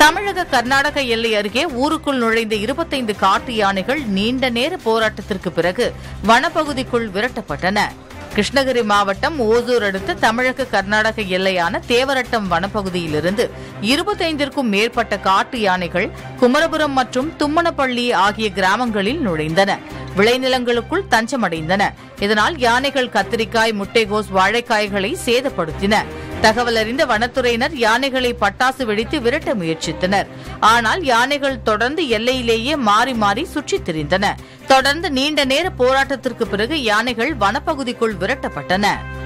தமிழக கர்நாடக எல்லை அருகே ஊருக்குள் நுழைந்த இருபத்தைந்து காட்டு யானைகள் நீண்ட நேர போராட்டத்திற்கு பிறகு வனப்பகுதிக்குள் விரட்டப்பட்டன கிருஷ்ணகிரி மாவட்டம் ஓசூர் அடுத்த தமிழக கர்நாடக எல்லையான தேவரட்டம் வனப்பகுதியிலிருந்து இருபத்தைந்திற்கும் மேற்பட்ட காட்டு யானைகள் குமரபுரம் மற்றும் தும்மனப்பள்ளி ஆகிய கிராமங்களில் நுழைந்தன விளைநிலங்களுக்குள் தஞ்சமடைந்தன இதனால் யானைகள் கத்திரிக்காய் முட்டைகோஸ் வாழைக்காய்களை சேதப்படுத்தின தகவல் அறிந்த வனத்துறையினர் யானைகளை பட்டாசு வெடித்து விரட்ட முயற்சித்தனர் ஆனால் யானைகள் தொடர்ந்து எல்லையிலேயே மாறி மாறி சுற்றித் திரிந்தன தொடர்ந்து நீண்ட நேர போராட்டத்திற்கு பிறகு யானைகள் வனப்பகுதிக்குள் விரட்டப்பட்டன